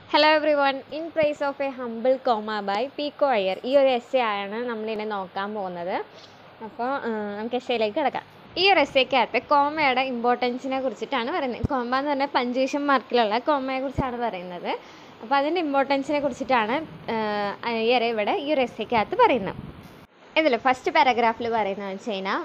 Hello everyone in praise of a humble comma by Pico Iyer ഈ ഒരു S ആണ് നമ്മളിനി നോക്കാൻ പോകുന്നത് അപ്പോൾ നമുക്ക് എസ്സയിലേക്ക് കിടക്കാം ഈ ഒരു എസ്സേക്കകത്ത് കോമയുടെ ഇമ്പോർട്ടൻസിനെ കുറിച്ചിട്ടാണ് പറയുന്നത് കോമ എന്ന് പറഞ്ഞാൽ പഞ്ചേഷൻ മാർക്കിലുള്ള കോമയെ കുറിച്ചാണ് പറയുന്നത് അപ്പോൾ അതിൻ്റെ ഇമ്പോർട്ടൻസിനെ കുറിച്ചിട്ടാണ് അയ്യർ ഇവിടെ ഈ ഒരു എസ്സേക്കകത്ത് പറയുന്നത് ഇതിൽ ഫസ്റ്റ് പാരഗ്രാഫിൽ പറയുന്നത് വെച്ച് കഴിഞ്ഞാൽ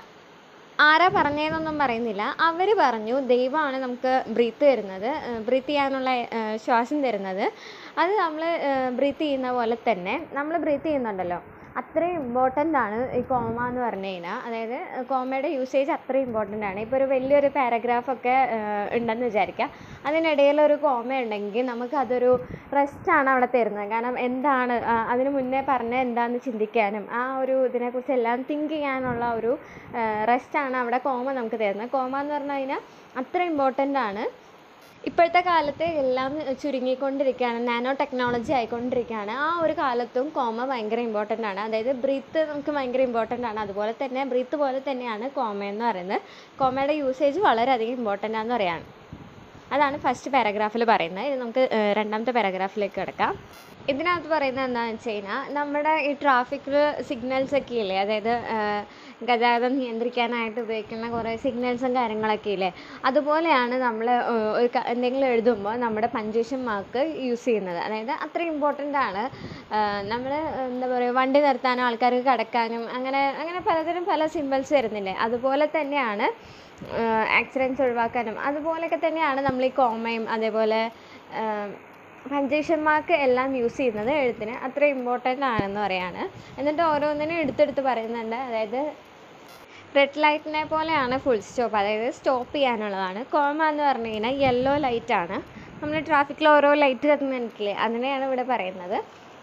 ആരാ പറഞ്ഞതെന്നൊന്നും പറയുന്നില്ല അവർ പറഞ്ഞു ദൈവമാണ് നമുക്ക് ബ്രീത്ത് തരുന്നത് ബ്രീത്ത് ചെയ്യാനുള്ള ഏഹ്, ശ്വാസം തരുന്നത് അത് നമ്മൾ ബ്രീത്ത് ചെയ്യുന്ന പോലെ തന്നെ നമ്മൾ ബ്രീത്ത് ചെയ്യുന്നുണ്ടല്ലോ അത്രയും ഇമ്പോർട്ടൻ്റ് ആണ് ഈ കോമ എന്ന് പറഞ്ഞു കഴിഞ്ഞാൽ അതായത് കോമയുടെ യൂസേജ് അത്രയും ഇമ്പോർട്ടൻ്റ് ആണ് ഇപ്പോൾ ഒരു വലിയൊരു പാരഗ്രാഫൊക്കെ ഉണ്ടെന്ന് വിചാരിക്കുക അതിനിടയിൽ ഒരു കോമ ഉണ്ടെങ്കിൽ നമുക്ക് അതൊരു റെസ്റ്റാണ് അവിടെ തരുന്നത് കാരണം എന്താണ് ആ, അതിന് മുന്നേ പറഞ്ഞ എന്താണെന്ന് ചിന്തിക്കാനും ആ ഒരു ഇതിനെക്കുറിച്ച് എല്ലാം തിങ്ക് ചെയ്യാനുള്ള ഒരു റെസ്റ്റാണ് അവിടെ കോമ നമുക്ക് തരുന്നത് കോമ എന്ന് പറഞ്ഞു കഴിഞ്ഞാൽ അത്ര ഇമ്പോർട്ടൻ്റ് ആണ് ഇപ്പോഴത്തെ കാലത്ത് എല്ലാം ചുരുങ്ങിക്കൊണ്ടിരിക്കുകയാണ് നാനോ ടെക്നോളജി ആയിക്കൊണ്ടിരിക്കുകയാണ് ആ ഒരു കാലത്തും കോമ ഭയങ്കര ഇമ്പോർട്ടൻ്റ് ആണ് അതായത് ബ്രീത്ത് നമുക്ക് ഭയങ്കര ഇമ്പോർട്ടൻ്റ് ആണ് അതുപോലെ തന്നെ ബ്രീത്ത് പോലെ തന്നെയാണ് കോമ എന്ന് പറയുന്നത് കോമയുടെ യൂസേജ് വളരെയധികം ഇമ്പോർട്ടൻ്റ് ആണെന്ന് പറയാണ് അതാണ് ഫസ്റ്റ് പാരഗ്രാഫിൽ പറയുന്നത് ഇത് നമുക്ക് ഏഹ്, രണ്ടാമത്തെ പാരഗ്രാഫിലേക്ക് കിടക്കാം ഇതിനകത്ത് പറയുന്നത് എന്താണെന്ന് വെച്ച് കഴിഞ്ഞാൽ നമ്മുടെ ഈ ട്രാഫിക്കിൽ സിഗ്നൽസ് ഒക്കെ ഇല്ലേ അതായത് ഏഹ്, ഗതാഗതം നിയന്ത്രിക്കാനായിട്ട് ഉപയോഗിക്കുന്ന കുറേ സിഗ്നൽസും കാര്യങ്ങളൊക്കെ ഇല്ലേ അതുപോലെയാണ് നമ്മൾ ഒരു ക- എന്തെങ്കിലും എഴുതുമ്പോൾ നമ്മുടെ പഞ്ചേഷൻ മാർക്ക് യൂസ് ചെയ്യുന്നത് അതായത് അത്രയും ഇമ്പോർട്ടൻ്റ് ആണ് നമ്മൾ എന്താ പറയുക വണ്ടി നിർത്താനും ആൾക്കാർക്ക് കിടക്കാനും അങ്ങനെ അങ്ങനെ പലതരം പല സിമ്പിൾസ് വരുന്നില്ലേ അതുപോലെ തന്നെയാണ് ആക്സിഡൻറ്റ്സ് ഒഴിവാക്കാനും അതുപോലെയൊക്കെ തന്നെയാണ് നമ്മൾ ഈ കോമയും അതേപോലെ പഞ്ചേഷന്മാർക്ക് എല്ലാം യൂസ് ചെയ്യുന്നത് എഴുത്തിന് അത്ര ഇമ്പോർട്ടൻ്റ് ആണെന്ന് പറയാണ് എന്നിട്ട് ഓരോന്നിനും എടുത്തെടുത്ത് പറയുന്നുണ്ട് അതായത് റെഡ് ലൈറ്റിനെ പോലെയാണ് ഫുൾ സ്റ്റോപ്പ് അതായത് സ്റ്റോപ്പ് ചെയ്യാനുള്ളതാണ് കോമ എന്ന് പറഞ്ഞു കഴിഞ്ഞാൽ യെല്ലോ ലൈറ്റാണ് നമ്മൾ ട്രാഫിക്കിൽ ഓരോ ലൈറ്റ് കത്തുന്നില്ലേ അതിനെയാണ് ഇവിടെ പറയുന്നത്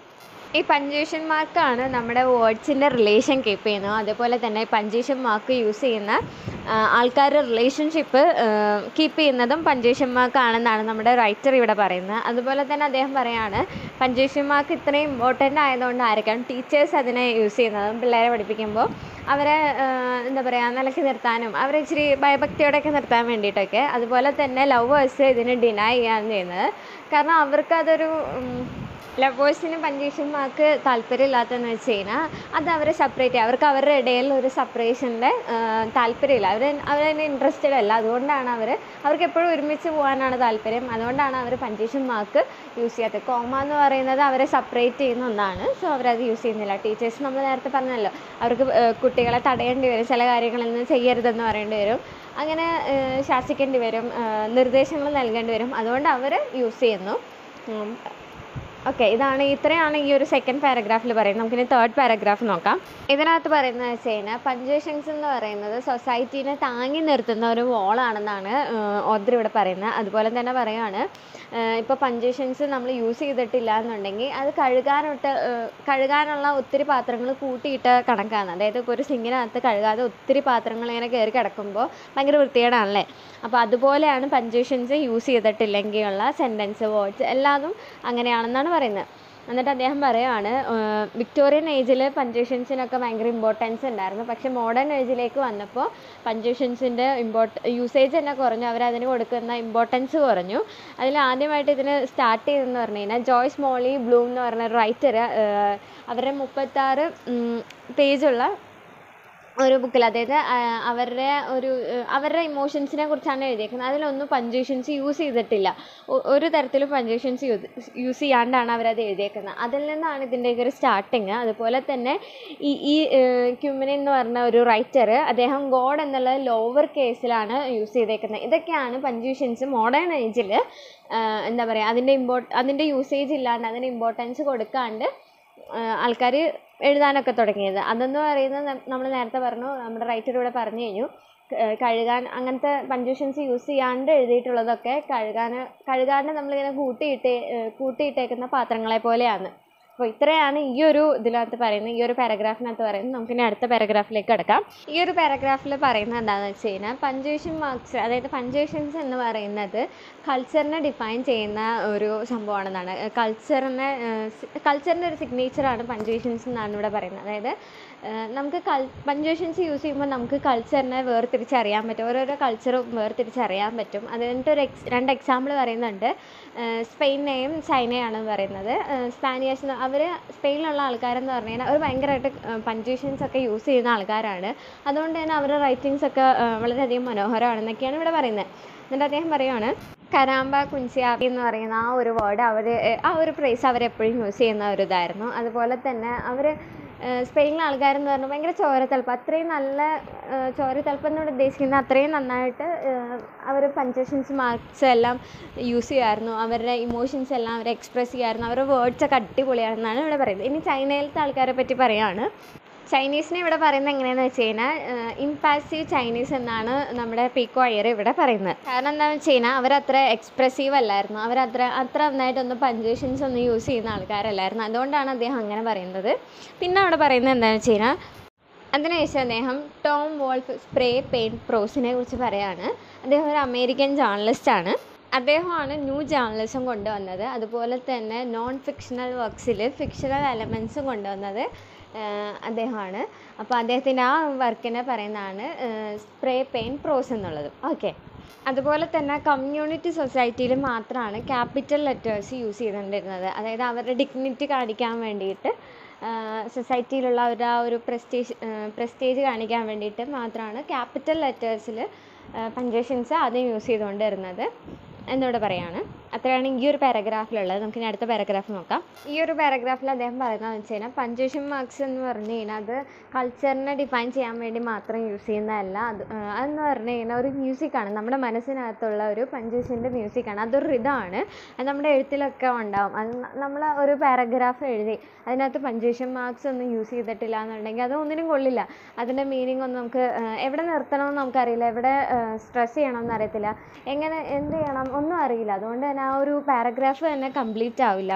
ഈ പഞ്ചേഷൻ മാർക്കാണ് നമ്മുടെ വേർഡ്സിൻ്റെ റിലേഷൻ കീപ്പ് ചെയ്യുന്നത് അതേപോലെ തന്നെ പഞ്ചേഷൻ മാർക്ക് യൂസ് ചെയ്യുന്ന ആൾക്കാരുടെ റിലേഷൻഷിപ്പ് കീപ്പ് ചെയ്യുന്നതും പഞ്ചേഷൻ മാർക്കാണെന്നാണ് നമ്മുടെ റൈറ്റർ ഇവിടെ പറയുന്നത് അതുപോലെ തന്നെ അദ്ദേഹം പറയാണ് പഞ്ചേഷൻ മാർക്ക് ഇത്രയും ഇമ്പോർട്ടൻ്റ് ആയതുകൊണ്ട് ആയിരിക്കാം ടീച്ചേഴ്സ് അതിനെ യൂസ് ചെയ്യുന്നതും പിള്ളേരെ പഠിപ്പിക്കുമ്പോൾ അവരെ ആ, എന്താ പറയുക നിലയ്ക്ക് നിർത്താനും അവരെ ഇച്ചിരി ഭയഭക്തിയോടെയൊക്കെ നിർത്താൻ വേണ്ടിയിട്ടൊക്കെ അതുപോലെ തന്നെ ലവേഴ്സ് ഇതിന് ഡിനൈ ചെയ്യാണ് ചെയ്യുന്നത് കാരണം അവർക്കതൊരു ഉം, ലവേഴ്സിന് പഞ്ചേഷന്മാർക്ക് താല്പര്യമില്ലാത്തതെന്ന് വെച്ച് കഴിഞ്ഞാൽ അത് അവരെ സെപ്പറേറ്റ് ചെയ്യുക അവർക്ക് അവരുടെ ഇടയിൽ ഒരു സെപ്പറേഷൻ്റെ താല്പര്യമില്ല അവർ അവരതിന് ഇൻട്രസ്റ്റഡ് അല്ല അതുകൊണ്ടാണ് അവർ അവർക്ക് എപ്പോഴും ഒരുമിച്ച് പോകാനാണ് താല്പര്യം അതുകൊണ്ടാണ് അവർ പഞ്ചേഷൻ മാർക്ക് യൂസ് ചെയ്യാത്തത് കോമ എന്ന് പറയുന്നത് അവരെ സെപ്പറേറ്റ് ചെയ്യുന്ന ഒന്നാണ് സോ അവരത് യൂസ് ചെയ്യുന്നില്ല ടീച്ചേഴ്സ് നമ്മൾ നേരത്തെ പറഞ്ഞല്ലോ അവർക്ക് ഏഹ് കുട്ടികളെ തടയേണ്ടി വരും ചില കാര്യങ്ങളൊന്നും ചെയ്യരുതെന്ന് പറയേണ്ടി വരും അങ്ങനെ ഏഹ് ശാസിക്കേണ്ടി വരും ഏഹ് നിർദ്ദേശങ്ങൾ നൽകേണ്ടി വരും അതുകൊണ്ട് അവർ യൂസ് ചെയ്യുന്നു ഉം. ഓക്കെ ഇതാണ് ഇത്രയാണ് ഈ ഒരു സെക്കൻഡ് പാരഗ്രാഫിൽ പറയുന്നത് നമുക്കിനി തേർഡ് പാരഗ്രാഫ് നോക്കാം ഇതിനകത്ത് പറയുന്നത് വെച്ച് കഴിഞ്ഞാൽ പഞ്ചേഷൻസ് എന്ന് പറയുന്നത് സൊസൈറ്റീനെ താങ്ങി നിർത്തുന്ന ഒരു വോളാണെന്നാണ് ഓദ്ര ഇവിടെ പറയുന്നത് അതുപോലെ തന്നെ പറയുകയാണ് ഇപ്പോൾ പഞ്ചേഷൻസ് നമ്മൾ യൂസ് ചെയ്തിട്ടില്ല എന്നുണ്ടെങ്കിൽ അത് കഴുകാനിട്ട് ഏഹ്, കഴുകാനുള്ള ഒത്തിരി പാത്രങ്ങൾ കൂട്ടിയിട്ട കണക്കാണ് അതായത് ഇപ്പോൾ ഒരു സിങ്കിനകത്ത് കഴുകാതെ ഒത്തിരി പാത്രങ്ങൾ ഇങ്ങനെ കയറി കിടക്കുമ്പോൾ ഭയങ്കര വൃത്തികേടാണല്ലേ അപ്പോൾ അതുപോലെയാണ് പഞ്ചേഷൻസ് യൂസ് ചെയ്തിട്ടില്ലെങ്കിൽ ഉള്ള സെൻറ്റൻസ് വേർഡ്സ് എല്ലാതും അങ്ങനെയാണെന്നാണ് പറയുന്നത് എന്നിട്ട് അദ്ദേഹം പറയുവാണ് വിക്ടോറിയൻ ഏജിൽ പഞ്ചേഷൻസിനൊക്കെ ഭയങ്കര ഇമ്പോർട്ടൻസ് ഉണ്ടായിരുന്നു പക്ഷേ മോഡേൺ ഏജിലേക്ക് വന്നപ്പോൾ പഞ്ചേഷൻസിൻ്റെ ഇമ്പോർട്ട യൂസേജ് തന്നെ കുറഞ്ഞു അവരതിന് കൊടുക്കുന്ന ഇമ്പോർട്ടൻസ് കുറഞ്ഞു അതിൽ ആദ്യമായിട്ട് ഇതിന് സ്റ്റാർട്ട് ചെയ്തതെന്ന് പറഞ്ഞു കഴിഞ്ഞാൽ ജോയ്സ് മോളി ബ്ലൂം എന്ന് പറഞ്ഞ റൈറ്റർ അവരുടെ മുപ്പത്താറ് പേജുള്ള ഒരു ബുക്കിൽ അതായത് ആ, അവരുടെ ഒരു ഏഹ്, അവരുടെ ഇമോഷൻസിനെ കുറിച്ചാണ് എഴുതിയേക്കുന്നത് അതിലൊന്നും പഞ്ച്വേഷൻസ് യൂസ് ചെയ്തിട്ടില്ല ഒ- ഒരു തരത്തിലും പഞ്ച്വേഷൻസ് യൂസ് ചെയ്യാണ്ടാണ് അവരത് എഴുതിയേക്കുന്നത് അതിൽ നിന്നാണ് ഇതിൻ്റെയൊക്കെ ഒരു സ്റ്റാർട്ടിങ് അതുപോലെ തന്നെ ഈ ഈ ക്യുമിൻ എന്ന് പറഞ്ഞ ഒരു റൈറ്റർ അദ്ദേഹം ഗോഡ് എന്നുള്ള ലോവർ കേസിലാണ് യൂസ് ചെയ്തേക്കുന്നത് ഇതൊക്കെയാണ് പഞ്ച്വേഷൻസ് മോഡേൺ ഏജിൽ എന്താ പറയുക അതിൻ്റെ ഇമ്പോർട്ട് അതിൻ്റെ യൂസേജ് ഇല്ലാണ്ട് അതിന് ഇമ്പോർട്ടൻസ് കൊടുക്കാണ്ട് ആൾക്കാർ എഴുതാനൊക്കെ തുടങ്ങിയത് അതെന്ന് പറയുന്നത് നമ്മൾ നേരത്തെ പറഞ്ഞു നമ്മുടെ റൈറ്റർ ഇവിടെ പറഞ്ഞു കഴിഞ്ഞു ക- കഴുകാൻ അങ്ങനത്തെ പഞ്ച്വേഷൻസ് യൂസ് ചെയ്യാണ്ട് എഴുതിയിട്ടുള്ളതൊക്കെ കഴുകാൻ കഴുകാണ്ട് നമ്മളിങ്ങനെ കൂട്ടിയിട്ടേ ഏഹ് കൂട്ടിയിട്ടേക്കുന്ന പാത്രങ്ങളെ പോലെയാണ് അപ്പോൾ ഇത്രയാണ് ഈ ഒരു ഇതിനകത്ത് പറയുന്നത് ഈ ഒരു പാരഗ്രാഫിനകത്ത് പറയുന്നത് നമുക്കിനി അടുത്ത പാരഗ്രാഫിലേക്ക് കിടക്കാം ഈ ഒരു പാരഗ്രാഫിൽ പറയുന്നത് എന്താണെന്ന് വെച്ച് കഴിഞ്ഞാൽ പഞ്ച്വേഷൻ മാർക്സ് അതായത് പഞ്ച്വേഷൻസ് എന്ന് പറയുന്നത് കൾച്ചറിനെ ഡിഫൈൻ ചെയ്യുന്ന ഒരു സംഭവമാണെന്നാണ് കൾച്ചറിനെ കൾച്ചറിൻ്റെ ഒരു സിഗ്നേച്ചറാണ് പഞ്ച്വേഷൻസ് എന്നാണ് ഇവിടെ പറയുന്നത് അതായത് നമുക്ക് കൾ പഞ്ച്വേഷൻസ് യൂസ് ചെയ്യുമ്പോൾ നമുക്ക് കൾച്ചറിനെ വേർതിരിച്ചറിയാൻ പറ്റും ഓരോരോ കൾച്ചറും വേർതിരിച്ചറിയാൻ പറ്റും അത് കഴിഞ്ഞിട്ട് ഒരു എക്സ് രണ്ട് എക്സാമ്പിൾ പറയുന്നുണ്ട് സ്പെയിനെയും ചൈനയാണെന്ന് പറയുന്നത് സ്പാനിയേഴ്സ് അവർ സ്പെയിനിലുള്ള ആൾക്കാരെന്ന് പറഞ്ഞു കഴിഞ്ഞാൽ അവർ ഭയങ്കരമായിട്ട് പഞ്ച്വേഷൻസ് ഒക്കെ യൂസ് ചെയ്യുന്ന ആൾക്കാരാണ് അതുകൊണ്ട് തന്നെ അവരുടെ റൈറ്റിങ്സ് ഒക്കെ വളരെയധികം മനോഹരമാണെന്നൊക്കെയാണ് ഇവിടെ പറയുന്നത് എന്നിട്ട് അദ്ദേഹം പറയുവാണ് കരാമ്പ കുഞ്ചിയാബി എന്ന് പറയുന്ന ആ ഒരു വേർഡ് അവർ ആ ഒരു ഫ്രേസ് അവരെപ്പോഴും യൂസ് ചെയ്യുന്ന ഒരു ഇതായിരുന്നു അതുപോലെ തന്നെ അവർ സ്പെയിനിലെ ആൾക്കാരെന്ന് പറഞ്ഞാൽ ഭയങ്കര ചോരത്തലപ്പം അത്രയും നല്ല ചോരത്തലപ്പം എന്നോട് ഉദ്ദേശിക്കുന്നത് അത്രയും നന്നായിട്ട് അവർ പഞ്ച്വേഷൻസ് മാർക്സ് എല്ലാം യൂസ് ചെയ്യുമായിരുന്നു അവരുടെ ഇമോഷൻസ് എല്ലാം അവർ എക്സ്പ്രസ് ചെയ്യുമായിരുന്നു അവരുടെ വേർഡ്സ് ഒക്കെ അടിപൊളിയാണെന്നാണ് ഇവിടെ പറയുന്നത് ഇനി ചൈനയിലത്തെ ആൾക്കാരെ പറ്റി പറയുകയാണ് ചൈനീസിനെ ഇവിടെ പറയുന്നത് എങ്ങനെയാണെന്ന് വെച്ച് കഴിഞ്ഞാൽ ഇംപാസീവ് ചൈനീസ് എന്നാണ് നമ്മുടെ പീക്കോ അയ്യർ ഇവിടെ പറയുന്നത് കാരണം എന്താണെന്ന് വെച്ച് കഴിഞ്ഞാൽ അവരത്ര എക്സ്പ്രസീവ് അല്ലായിരുന്നു അവരത്ര അത്ര നന്നായിട്ടൊന്നും പഞ്ച്വേഷൻസ് ഒന്നും യൂസ് ചെയ്യുന്ന ആൾക്കാരല്ലായിരുന്നു അതുകൊണ്ടാണ് അദ്ദേഹം അങ്ങനെ പറയുന്നത് പിന്നെ അവിടെ പറയുന്നത് എന്താണെന്ന് വെച്ച് കഴിഞ്ഞാൽ അതിനുശേഷം അദ്ദേഹം ടോം വോൾഫ് സ്പ്രേ പെയിൻറ്റ് പ്രോസിനെ കുറിച്ച് പറയാണ് അദ്ദേഹം ഒരു അമേരിക്കൻ ജേർണലിസ്റ്റാണ് അദ്ദേഹമാണ് ന്യൂ ജേർണലിസം കൊണ്ടുവന്നത് അതുപോലെ തന്നെ നോൺ ഫിക്ഷണൽ വർക്ക്സിൽ ഫിക്ഷണൽ എലമെൻസും കൊണ്ടുവന്നത് അദ്ദേഹമാണ് അപ്പോൾ അദ്ദേഹത്തിൻ്റെ ആ വർക്കിനെ പറയുന്നതാണ് സ്പ്രേ പെയിൻ പ്രോസ് എന്നുള്ളത് ഓക്കെ അതുപോലെ തന്നെ കമ്മ്യൂണിറ്റി സൊസൈറ്റിയിൽ മാത്രമാണ് ക്യാപിറ്റൽ ലെറ്റേഴ്സ് യൂസ് ചെയ്തുകൊണ്ടിരുന്നത് അതായത് അവരുടെ ഡിഗ്നിറ്റി കാണിക്കാൻ വേണ്ടിയിട്ട് സൊസൈറ്റിയിലുള്ള അവരുടെ ആ ഒരു പ്രസ്റ്റീജ് പ്രസ്റ്റേജ് കാണിക്കാൻ വേണ്ടിയിട്ട് മാത്രമാണ് ക്യാപിറ്റൽ ലെറ്റേഴ്സിൽ പഞ്ച്വേഷൻസ് ആദ്യം യൂസ് ചെയ്തുകൊണ്ടിരുന്നത് എന്നിവിടെ പറയാണ് അത്രയാണ് ഈ ഒരു പാരഗ്രാഫിലുള്ളത് നമുക്ക് ഇനി അടുത്ത പാരഗ്രാഫ് നോക്കാം ഈ ഒരു പാരഗ്രാഫിൽ അദ്ദേഹം പറയുന്നതെന്ന് വെച്ച് കഴിഞ്ഞാൽ പഞ്ച്വേഷൻ മാർക്സ് എന്ന് പറഞ്ഞു കഴിഞ്ഞാൽ അത് കൾച്ചറിനെ ഡിഫൈൻ ചെയ്യാൻ വേണ്ടി മാത്രം യൂസ് ചെയ്യുന്നതല്ല അത് അതെന്ന് പറഞ്ഞു കഴിഞ്ഞാൽ ഒരു മ്യൂസിക്കാണ് നമ്മുടെ മനസ്സിനകത്തുള്ള ഒരു പഞ്ച്വേഷൻ്റെ മ്യൂസിക്കാണ് അതൊരു റിതമാണ് അത് നമ്മുടെ എഴുത്തിലൊക്കെ ഉണ്ടാവും അത് നമ്മൾ ഒരു പാരഗ്രാഫ് എഴുതി അതിനകത്ത് പഞ്ച്വേഷൻ മാർക്സ് ഒന്നും യൂസ് ചെയ്തിട്ടില്ല എന്നുണ്ടെങ്കിൽ അത് ഒന്നിനും കൊള്ളില്ല അതിൻ്റെ മീനിങ് ഒന്നും നമുക്ക് എവിടെ നിർത്തണമെന്ന് നമുക്കറിയില്ല എവിടെ സ്ട്രെസ് ചെയ്യണമെന്ന് അറിയത്തില്ല എങ്ങനെ എന്ത് ചെയ്യണം ഒന്നും അറിയില്ല അതുകൊണ്ട് തന്നെ ആ ഒരു പാരഗ്രാഫ് തന്നെ കംപ്ലീറ്റ് ആവില്ല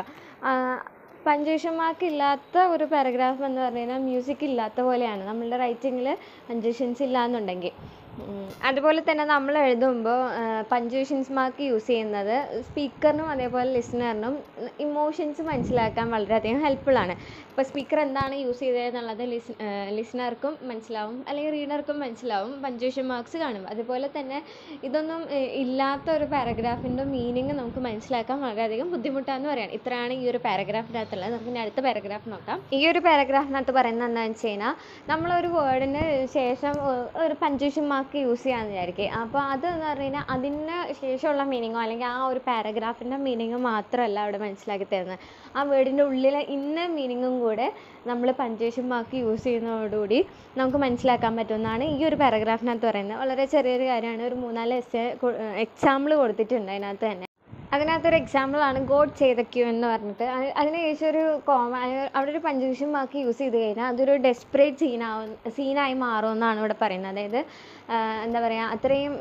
പഞ്ച്വേഷൻ മാർക്ക് ഇല്ലാത്ത ഒരു പാരഗ്രാഫ് എന്ന് പറഞ്ഞു കഴിഞ്ഞാൽ മ്യൂസിക് ഇല്ലാത്ത പോലെയാണ് നമ്മളുടെ റൈറ്റിങ്ങിൽ പഞ്ച്വേഷൻസ് ഇല്ല എന്നുണ്ടെങ്കിൽ അതുപോലെ തന്നെ നമ്മൾ എഴുതുമ്പോൾ പഞ്ച്വേഷൻസ് മാർക്ക് യൂസ് ചെയ്യുന്നത് സ്പീക്കറിനും അതേപോലെ ലിസണറിനും ഇമോഷൻസ് മനസ്സിലാക്കാൻ വളരെയധികം ഹെൽപ്ഫുള്ളാണ് ഇപ്പോൾ സ്പീക്കർ എന്താണ് യൂസ് ചെയ്തത് എന്നുള്ളത് ലിസ് ലിസണർക്കും മനസ്സിലാവും അല്ലെങ്കിൽ റീഡർക്കും മനസ്സിലാവും പഞ്ച്വേഷൻ മാർക്സ് കാണും അതുപോലെ തന്നെ ഇതൊന്നും ഇല്ലാത്ത ഒരു പാരഗ്രാഫിൻ്റെ മീനിങ് നമുക്ക് മനസ്സിലാക്കാൻ വളരെയധികം ബുദ്ധിമുട്ടാണെന്ന് പറയാം ഇത്രയാണ് ഈ ഒരു പാരഗ്രാഫിനകത്തുള്ളത് നമുക്ക് ഇനി അടുത്ത പാരഗ്രാഫ് നോക്കാം ഈ ഒരു പാരഗ്രാഫിനകത്ത് പറയുന്നത് എന്താണെന്ന് വെച്ച് കഴിഞ്ഞാൽ നമ്മളൊരു വേർഡിന് ശേഷം ഒരു പഞ്ച്വേഷൻ മാർക്ക് യൂസ് ചെയ്യാമെന്ന് വിചാരിക്കുക അപ്പോൾ അത് എന്ന് പറഞ്ഞു കഴിഞ്ഞാൽ അതിന് ശേഷമുള്ള മീനിങ്ങോ അല്ലെങ്കിൽ ആ ഒരു പാരഗ്രാഫിൻ്റെ മീനിങ് മാത്രമല്ല അവിടെ മനസ്സിലാക്കി തരുന്നത് ആ വേർഡിൻ്റെ ഉള്ളിലെ ഇന്ന മീനിങ്ങും കൂടെ നമ്മൾ പഞ്ച്വേഷൻ മാർക്ക് യൂസ് ചെയ്യുന്നതോടുകൂടി നമുക്ക് മനസ്സിലാക്കാൻ പറ്റുമെന്നാണ് ഈ ഒരു പാരഗ്രാഫിനകത്ത് പറയുന്നത് വളരെ ചെറിയൊരു കാര്യമാണ് ഒരു മൂന്നാല് എസ് എക്സാമ്പിൾ കൊടുത്തിട്ടുണ്ട് അതിനകത്ത് തന്നെ അതിനകത്തൊരു എക്സാമ്പിളാണ് ഗോഡ് ചെയ്ത ക്യൂ എന്ന് പറഞ്ഞിട്ട് അതിന് ശേഷം ഒരു കോമ അവിടെ ഒരു പഞ്ച്വേഷൻ മാർക്ക് യൂസ് ചെയ്ത് കഴിഞ്ഞാൽ അതൊരു ഡെസ്പറേറ്റ് സീനാവും സീനായി മാറുമെന്നാണ് ഇവിടെ പറയുന്നത് അതായത് എന്താ പറയുക അത്രയും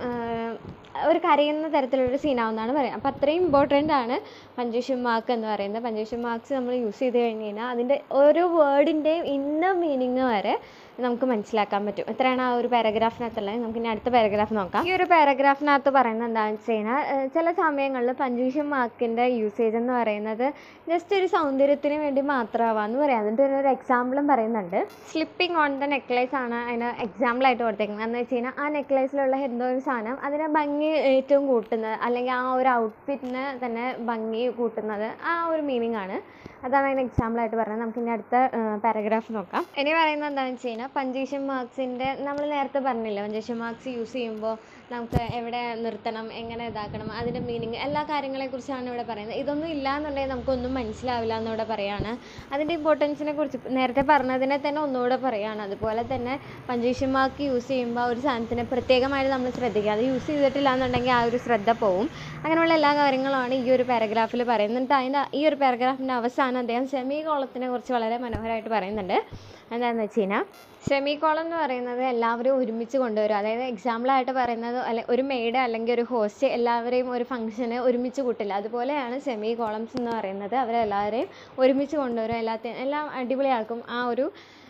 ഒരു കരയുന്ന തരത്തിലൊരു സീനാവുമെന്നാണ് പറയുക അപ്പോൾ അത്രയും ഇമ്പോർട്ടൻ്റ് ആണ് പഞ്ച്വേഷൻ മാർക്ക് എന്ന് പറയുന്നത് പഞ്ച്വേഷൻ മാർക്സ് നമ്മൾ യൂസ് ചെയ്ത് കഴിഞ്ഞ് കഴിഞ്ഞാൽ അതിൻ്റെ ഓരോ വേർഡിൻ്റെയും ഇന്നർ മീനിങ് വരെ നമുക്ക് മനസ്സിലാക്കാൻ പറ്റും എത്രയാണ് ആ ഒരു പാരഗ്രാഫിനകത്തുള്ളത് നമുക്ക് ഇനി അടുത്ത പാരഗ്രാഫ് നോക്കാം ഈ ഒരു പാരഗ്രാഫിനകത്ത് പറയുന്നത് എന്താണെന്ന് വെച്ച് കഴിഞ്ഞാൽ ചില സമയങ്ങളിൽ പഞ്ച്വേഷൻ മാർക്കിൻ്റെ യൂസേജ് എന്ന് പറയുന്നത് ജസ്റ്റ് ഒരു സൗന്ദര്യത്തിന് വേണ്ടി മാത്രമാവാന്ന് പറയാം അതിൻ്റെ ഒരു എക്സാമ്പിളും പറയുന്നുണ്ട് സ്ലിപ്പിംഗ് ഓൺ ദ നെക്ലേസ് ആണ് അതിന് എക്സാമ്പിളായിട്ട് കൊടുത്തേക്കുന്നത് എന്ന് വെച്ച് കഴിഞ്ഞാൽ ആ നെക്ലേസിലുള്ള എന്തോ ഒരു സാധനം അതിനെ ഭംഗി ഏറ്റവും കൂട്ടുന്നത് അല്ലെങ്കിൽ ആ ഒരു ഔട്ട്ഫിറ്റിന് തന്നെ ഭംഗി കൂട്ടുന്നത് ആ ഒരു മീനിങ് ആണ് അതാണ് അതിന് എക്സാമ്പിളായിട്ട് പറയുന്നത് നമുക്ക് ഇനി അടുത്ത പാരഗ്രാഫ് നോക്കാം ഇനി പറയുന്നത് എന്താണെന്ന് വെച്ച് കഴിഞ്ഞാൽ പഞ്ച്വേഷൻ മാർക്സിൻ്റെ നമ്മൾ നേരത്തെ പറഞ്ഞില്ലേ പഞ്ച്വേഷൻ മാർക്സ് യൂസ് ചെയ്യുമ്പോൾ നമുക്ക് എവിടെ നിർത്തണം എങ്ങനെ ഇതാക്കണം അതിൻ്റെ മീനിങ് എല്ലാ കാര്യങ്ങളെക്കുറിച്ചാണ് ഇവിടെ പറയുന്നത് ഇതൊന്നും ഇല്ല എന്നുണ്ടെങ്കിൽ നമുക്കൊന്നും മനസ്സിലാവില്ല എന്നിവിടെ പറയാണ് അതിൻ്റെ ഇമ്പോർട്ടൻസിനെ കുറിച്ച് നേരത്തെ പറഞ്ഞതിനെ തന്നെ ഒന്നുകൂടെ പറയാണ് അതുപോലെ തന്നെ പഞ്ച്വേഷൻ മാർക്ക് യൂസ് ചെയ്യുമ്പോൾ ഒരു സാധനത്തിന് പ്രത്യേകമായിട്ട് നമ്മൾ ശ്രദ്ധിക്കുക അത് യൂസ് ചെയ്തിട്ടില്ല എന്നുണ്ടെങ്കിൽ ആ ഒരു ശ്രദ്ധ പോവും അങ്ങനെയുള്ള എല്ലാ കാര്യങ്ങളുമാണ് ഈ ഒരു പാരഗ്രാഫിൽ പറയുന്നത് എന്നിട്ട് അതിൻ്റെ ഈ ഒരു പാരഗ്രാഫിൻ്റെ അവസാനം അദ്ദേഹം സെമി കോളത്തിനെ കുറിച്ച് വളരെ മനോഹരമായിട്ട് പറയുന്നുണ്ട് എന്താണെന്ന് വെച്ച് കഴിഞ്ഞാൽ സെമി കോളം എന്ന് പറയുന്നത് എല്ലാവരും ഒരുമിച്ച് കൊണ്ടുവരും അതായത് എക്സാമ്പിളായിട്ട് പറയുന്നത് അല്ലെ ഒരു മെയ്ഡ് അല്ലെങ്കിൽ ഒരു ഹോസ്റ്റ് എല്ലാവരെയും ഒരു ഫംഗ്ഷന് ഒരുമിച്ച് കൂട്ടില്ല അതുപോലെയാണ് സെമി കോളംസ് എന്ന് പറയുന്നത് അവരെല്ലാവരെയും ഒരുമിച്ച് കൊണ്ടുവരും എല്ലാത്തിനും എല്ലാം അടിപൊളിയാക്കും ആ ഒരു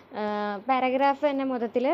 പാരഗ്രാഫ് തന്നെ മൊത്തത്തിൽ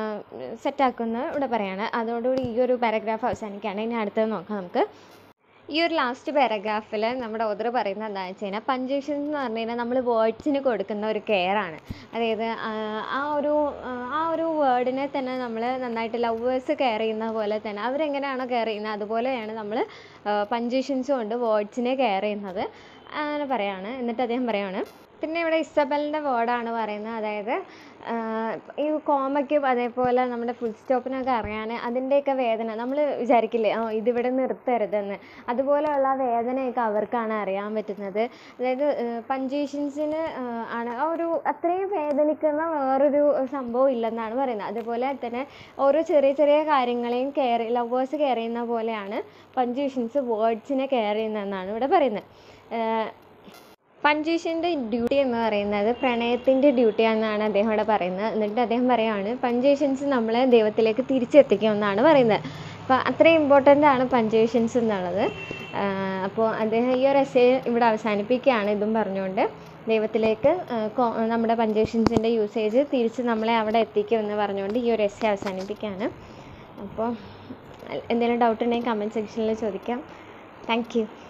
സെറ്റാക്കുന്ന ഇവിടെ പറയാണ് അതോടുകൂടി ഈ ഒരു പാരഗ്രാഫ് അവസാനിക്കുകയാണ് ഇനി അടുത്തത് നോക്കാം നമുക്ക് ഈ ഒരു ലാസ്റ്റ് പാരഗ്രാഫിൽ നമ്മുടെ ഓതർ പറയുന്നത് എന്താണെന്ന് വെച്ച് കഴിഞ്ഞാൽ പഞ്ച്വേഷൻ എന്ന് പറഞ്ഞു കഴിഞ്ഞാൽ നമ്മൾ വേർഡ്സിന് കൊടുക്കുന്ന ഒരു കെയർ ആണ് അതായത് ആ, ആ ഒരു ആ, ആ ഒരു വേർഡിനെ തന്നെ നമ്മൾ നന്നായിട്ട് ലവേഴ്സ് കെയർ ചെയ്യുന്ന പോലെ തന്നെ അവരെങ്ങനെയാണോ കെയർ ചെയ്യുന്നത് അതുപോലെയാണ് നമ്മൾ പഞ്ച്വേഷൻസ് കൊണ്ട് വേർഡ്സിനെ കെയർ ചെയ്യുന്നത് അങ്ങനെ പറയാണ് എന്നിട്ട് അദ്ദേഹം പറയാണ് പിന്നെ ഇവിടെ ഇസബലിൻ്റെ വേർഡാണ് പറയുന്നത് അതായത് ആഹ് ഈ കോമയ്ക്കും അതേപോലെ നമ്മുടെ ഫുൾ സ്റ്റോപ്പിനൊക്കെ അറിയാൻ അതിൻ്റെയൊക്കെ വേദന നമ്മൾ വിചാരിക്കില്ലേ ആ ഇതിവിടെ നിർത്തരുതെന്ന് അതുപോലെയുള്ള ആ വേദനയൊക്കെ അവർക്കാണ് അറിയാൻ പറ്റുന്നത് അതായത് പഞ്ച്വേഷൻസിന് ആണ് ആ ഒരു അത്രയും വേദനിക്കുന്ന വേറൊരു സംഭവം ഇല്ലെന്നാണ് പറയുന്നത് അതുപോലെ തന്നെ ഓരോ ചെറിയ ചെറിയ കാര്യങ്ങളെയും കെയർ ലവേഴ്സ് കെയർ ചെയ്യുന്ന പോലെയാണ് പഞ്ച്വേഷൻസ് വേർഡ്സിനെ കെയർ ചെയ്യുന്നതെന്നാണ് ഇവിടെ പറയുന്നത് ആഹ് പഞ്ച്വേഷൻ്റെ ഡ്യൂട്ടി എന്ന് പറയുന്നത് പ്രണയത്തിൻ്റെ ഡ്യൂട്ടിയാണെന്നാണ് അദ്ദേഹം ഇവിടെ പറയുന്നത് എന്നിട്ട് അദ്ദേഹം പറയുകയാണ് പഞ്ച്വേഷൻസ് നമ്മളെ ദൈവത്തിലേക്ക് തിരിച്ചെത്തിക്കുമെന്നാണ് പറയുന്നത് അപ്പോൾ അത്രയും ഇമ്പോർട്ടൻ്റ് ആണ് പഞ്ച്വേഷൻസ് എന്നുള്ളത് അപ്പോൾ അദ്ദേഹം ഈ ഒരു എസ്സേ ഇവിടെ അവസാനിപ്പിക്കുകയാണ് ഇതും പറഞ്ഞുകൊണ്ട് ദൈവത്തിലേക്ക് ആ, കോ- നമ്മുടെ പഞ്ച്വേഷൻസിൻ്റെ യൂസേജ് തിരിച്ച് നമ്മളെ അവിടെ എത്തിക്കുമെന്ന് പറഞ്ഞുകൊണ്ട് ഈ ഒരു എസ്സേ അവസാനിപ്പിക്കുകയാണ് അപ്പോൾ എന്തെങ്കിലും ഡൗട്ട് ഉണ്ടെങ്കിൽ കമൻറ്റ് സെക്ഷനിൽ ചോദിക്കാം താങ്ക് യു